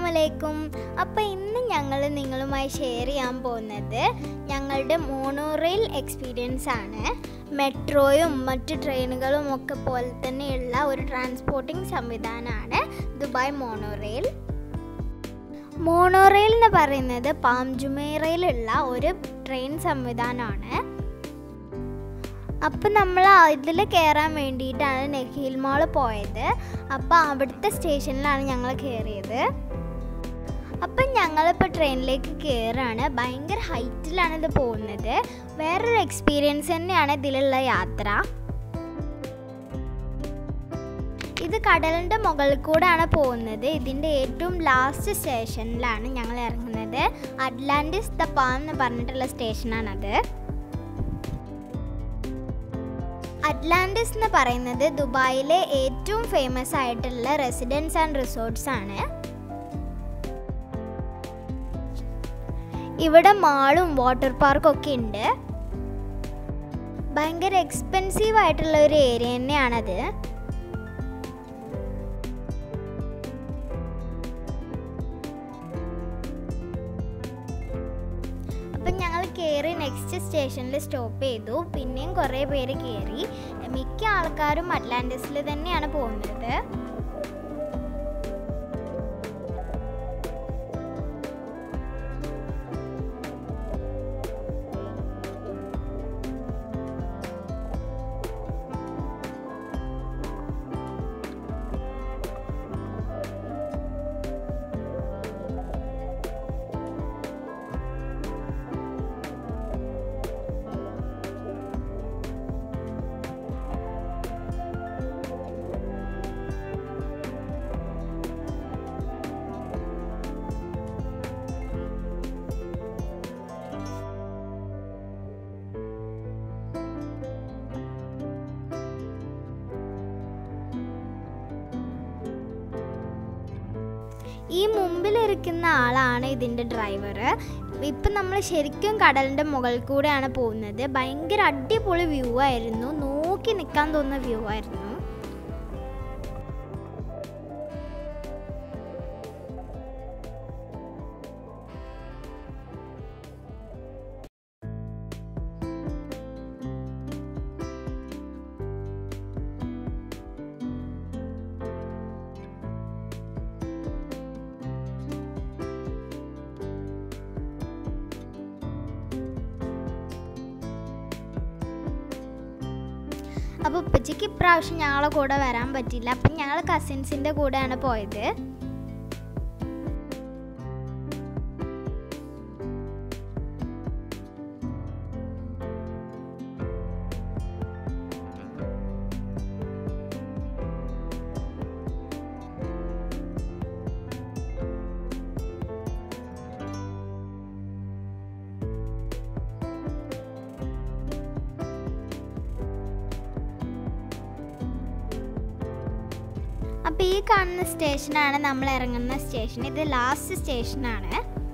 അലൈക്കും അപ്പോൾ ഇന്ന് ഞങ്ങൾ നിങ്ങളുമായി ഷെയർ ചെയ്യാൻ പോകുന്നത് ഞങ്ങളുടെ മോണോറെയിൽ എക്സ്പീരിയൻസ് ആണ് മെട്രോയും മറ്റു ട്രെയിനുകളും ഒക്കെ പോലെ തന്നെയുള്ള ഒരു ട്രാൻസ്പോർട്ടിംഗ് സംവിധാനമാണ് ദുബായ് മോണോറെയിൽ മോണോറെയിൽ എന്ന് പറയുന്നത് പാം ജുമേറയിലുള്ള ഒരു ട്രെയിൻ സംവിധാനമാണ് അപ്പം നമ്മൾ ഇതിൽ കയറാൻ വേണ്ടിയിട്ടാണ് നെഹീൽ മാൾ പോയത് അപ്പോൾ അവിടുത്തെ സ്റ്റേഷനിലാണ് ഞങ്ങൾ കയറിയത് അപ്പം ഞങ്ങളിപ്പോൾ ട്രെയിനിലേക്ക് കയറാണ് ഭയങ്കര ഹൈറ്റിലാണ് ഇത് പോകുന്നത് വേറൊരു എക്സ്പീരിയൻസ് തന്നെയാണ് ഇതിലുള്ള യാത്ര ഇത് കടലിൻ്റെ മുകളിൽ കൂടെയാണ് പോകുന്നത് ഇതിൻ്റെ ഏറ്റവും ലാസ്റ്റ് സ്റ്റേഷനിലാണ് ഞങ്ങൾ ഇറങ്ങുന്നത് അറ്റ്ലാന്റിസ് ദ പാം എന്ന് പറഞ്ഞിട്ടുള്ള സ്റ്റേഷനാണത് അറ്റ്ലാന്റിസ് എന്ന് പറയുന്നത് ദുബായിലെ ഏറ്റവും ഫേമസ് ആയിട്ടുള്ള റെസിഡൻസ് ആൻഡ് റിസോർട്ട്സ് ആണ് ഇവിടെ മാളും വാട്ടർ പാർക്കും ഒക്കെ ഉണ്ട് ഭയങ്കര എക്സ്പെൻസീവ് ആയിട്ടുള്ള ഒരു ഏരിയ തന്നെയാണത് അപ്പം ഞങ്ങൾ കയറി നെക്സ്റ്റ് സ്റ്റേഷനിൽ സ്റ്റോപ്പ് ചെയ്തു പിന്നെയും കുറേ പേര് കയറി മിക്ക ആൾക്കാരും അറ്റ്ലാന്റിസിൽ തന്നെയാണ് പോകുന്നത് ഈ മുമ്പിലിരിക്കുന്ന ആളാണ് ഇതിൻ്റെ ഡ്രൈവർ ഇപ്പം നമ്മൾ ശരിക്കും കടലിൻ്റെ മുകളിൽ കൂടെയാണ് പോകുന്നത് ഭയങ്കര അടിപൊളി വ്യൂ ആയിരുന്നു നോക്കി നിൽക്കാൻ തോന്നുന്ന വ്യൂ ആയിരുന്നു അപ്പോൾ ഉപ്പച്ചയ്ക്ക് ഇപ്രാവശ്യം ഞങ്ങളെ കൂടെ വരാൻ പറ്റില്ല അപ്പം ഞങ്ങൾ കസിൻസിൻ്റെ കൂടെയാണ് പോയത് അപ്പോൾ ഈ കാണുന്ന സ്റ്റേഷനാണ് നമ്മൾ ഇറങ്ങുന്ന സ്റ്റേഷൻ ഇത് ലാസ്റ്റ് സ്റ്റേഷനാണ്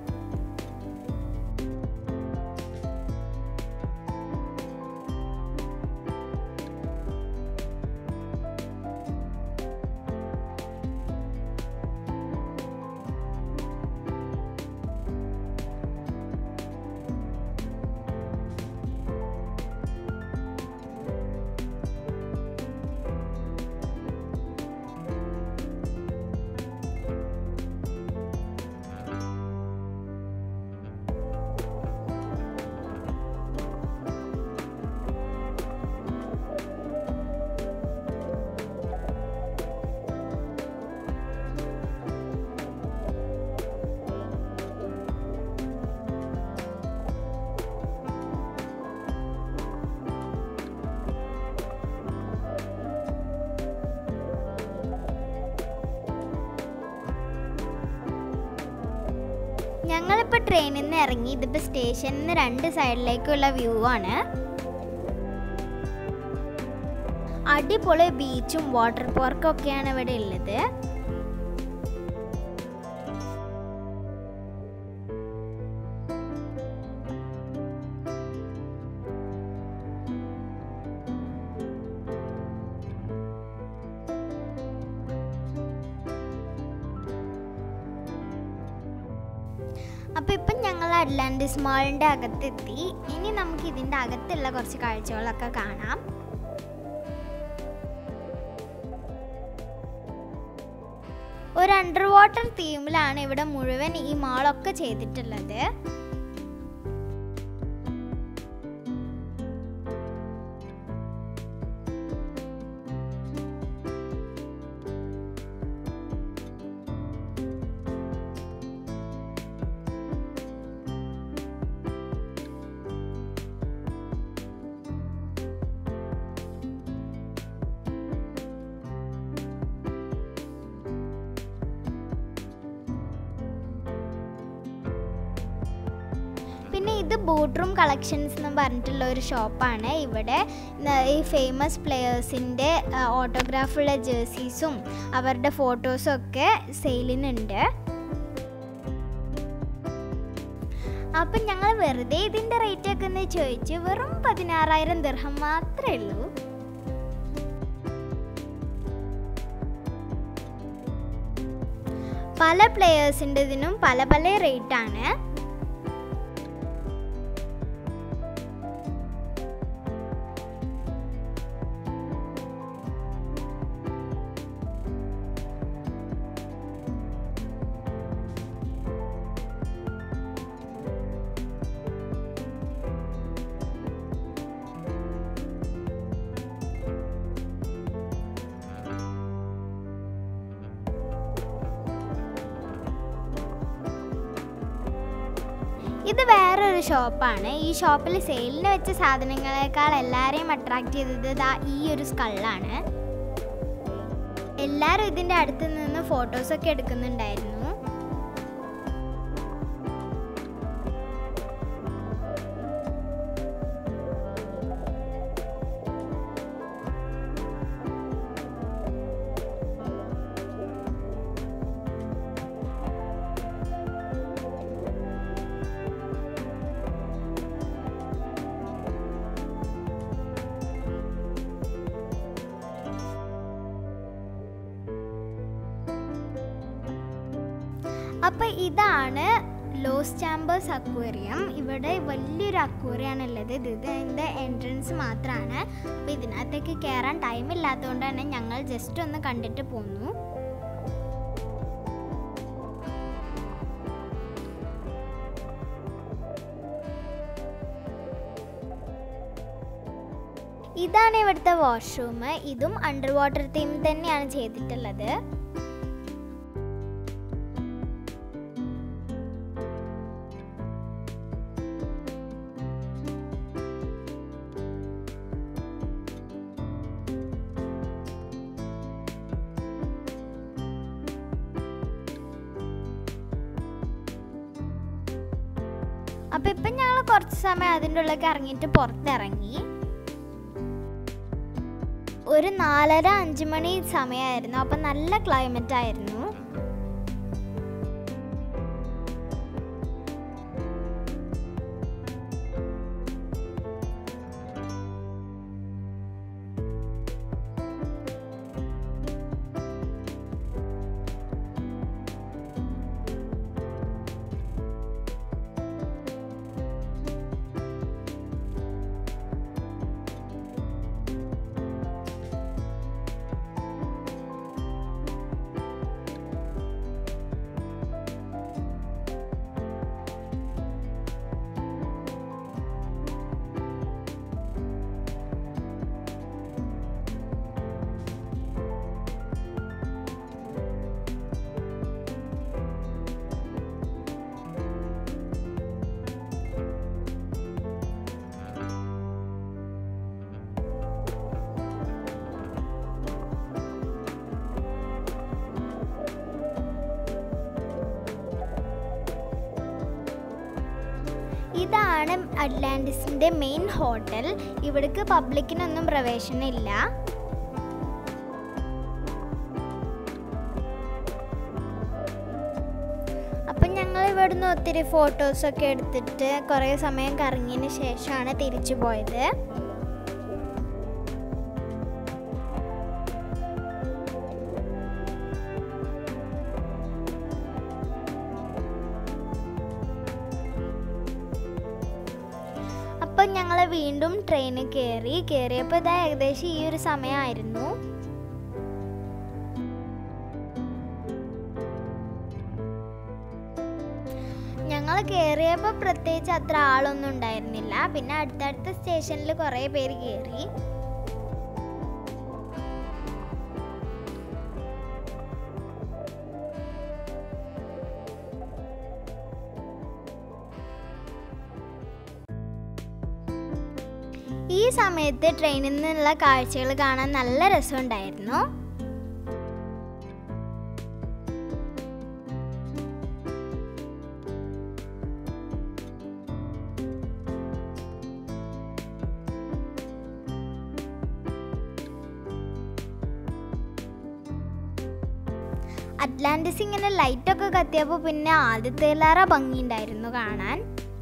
ഞങ്ങളിപ്പോൾ ട്രെയിനിൽ നിന്ന് ഇറങ്ങി ഇതിപ്പോൾ സ്റ്റേഷനിൽ നിന്ന് രണ്ട് സൈഡിലേക്കുള്ള വ്യൂ ആണ് അടിപൊളി ബീച്ചും വാട്ടർ പാർക്കും ഒക്കെയാണ് ഇവിടെ ഉള്ളത് അപ്പോൾ ഇപ്പം ഞങ്ങൾ അറ്റ്ലാന്റിസ് മാളിൻ്റെ അകത്തെത്തി ഇനി നമുക്ക് ഇതിൻ്റെ അകത്തുള്ള കുറച്ച് കാഴ്ചകളൊക്കെ കാണാം ഒരു അണ്ടർ വാട്ടർ തീമിലാണ് ഇവിടെ മുഴുവൻ ഈ മാളൊക്കെ ചെയ്തിട്ടുള്ളത് പിന്നെ ഇത് ബോട്ട് റൂം കളക്ഷൻസ് എന്ന് പറഞ്ഞിട്ടുള്ള ഒരു ഷോപ്പാണ് ഇവിടെ ന- ഈ ഫേമസ് പ്ലെയേഴ്സിൻ്റെ ഓട്ടോഗ്രാഫുള്ള ജേഴ്സീസും അവരുടെ ഫോട്ടോസും ഒക്കെ സെയിലിനുണ്ട് അപ്പം ഞങ്ങൾ വെറുതെ ഇതിൻ്റെ റേറ്റ് ഒക്കെ ഒന്ന് ചോദിച്ച് വെറും പതിനാറായിരം ദിർഹം മാത്രമേ ഉള്ളൂ പല പ്ലെയേഴ്സിൻ്റെതിനും പല പല റേറ്റാണ് ഇത് വേറൊരു ഷോപ്പാണ് ഈ ഷോപ്പിൽ സെയിലിന് വെച്ച സാധനങ്ങളെക്കാൾ എല്ലാവരെയും അട്രാക്ട് ചെയ്തത് ദാ ഈ ഒരു സ്കള്ളാണ് എല്ലാവരും ഇതിൻ്റെ അടുത്ത് നിന്ന് ഫോട്ടോസൊക്കെ എടുക്കുന്നുണ്ടായിരുന്നു അപ്പോൾ ഇതാണ് ലോസ് ചാമ്പേഴ്സ് അക്വേറിയം ഇവിടെ വലിയൊരു അക്വേറിയാണ് ഉള്ളത് ഇത് ഇതിൻ്റെ എൻട്രൻസ് മാത്രമാണ് അപ്പോൾ ഇതിനകത്തേക്ക് കയറാൻ ടൈം ഇല്ലാത്തതുകൊണ്ട് തന്നെ ഞങ്ങൾ ജസ്റ്റ് ഒന്ന് കണ്ടിട്ട് പോന്നു ഇതാണ് ഇവിടുത്തെ വാഷ്റൂം ഇതും അണ്ടർ വാട്ടർ തീം തന്നെയാണ് ചെയ്തിട്ടുള്ളത് അപ്പൊ ഇപ്പൊ ഞങ്ങൾ കുറച്ച് സമയം അതിൻ്റെ ഉള്ളിലേക്ക് ഇറങ്ങിയിട്ട് പുറത്തിറങ്ങി ഒരു നാലര അഞ്ച് മണി സമയമായിരുന്നു അപ്പം നല്ല ക്ലൈമറ്റ് ആയിരുന്നു ഇതാണ് അറ്റ്ലാന്റിസിന്റെ മെയിൻ ഹോട്ടൽ ഇവിടേക്ക് പബ്ലിക്കിനൊന്നും പ്രവേശനമില്ല അപ്പം ഞങ്ങൾ ഇവിടുന്ന് ഒത്തിരി ഫോട്ടോസൊക്കെ എടുത്തിട്ട് കുറേ സമയം കറങ്ങിയതിന് ശേഷമാണ് തിരിച്ചു പോയത് അപ്പോൾ ഞങ്ങൾ വീണ്ടും ട്രെയിനിൽ കയറി കയറിയപ്പോൾ ഇതാ ഏകദേശം ഈ ഒരു സമയമായിരുന്നു ഞങ്ങൾ കയറിയപ്പോൾ പ്രത്യേകിച്ച് അത്ര ആളൊന്നും ഉണ്ടായിരുന്നില്ല പിന്നെ അടുത്തടുത്ത സ്റ്റേഷനിൽ കുറേ പേര് കയറി ഈ സമയത്ത് ട്രെയിനിൽ നിന്നുള്ള കാഴ്ചകൾ കാണാൻ നല്ല രസമുണ്ടായിരുന്നു അറ്റ്ലാന്റിസ് ഇങ്ങനെ ലൈറ്റൊക്കെ കത്തിയപ്പോൾ പിന്നെ ആദ്യത്തേലേറെ ഭംഗിയുണ്ടായിരുന്നു കാണാൻ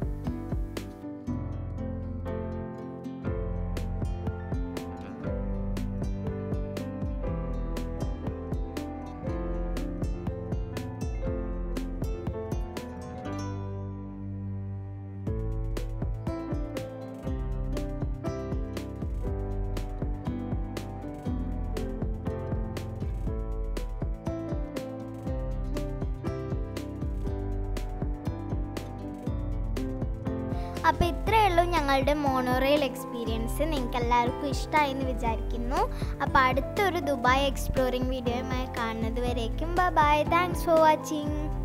അപ്പോൾ ഇത്രയേ ഉള്ളൂ ഞങ്ങളുടെ മോണോറെയിൽ എക്സ്പീരിയൻസ് നിങ്ങൾക്ക് എല്ലാവർക്കും ഇഷ്ടമായി എന്ന് വിചാരിക്കുന്നു അപ്പോൾ അടുത്തൊരു ദുബായ് എക്സ്പ്ലോറിംഗ് വീഡിയോയുമായി കാണുന്നത് വരേക്കും ബൈ താങ്ക്സ് ഫോർ വാച്ചിങ്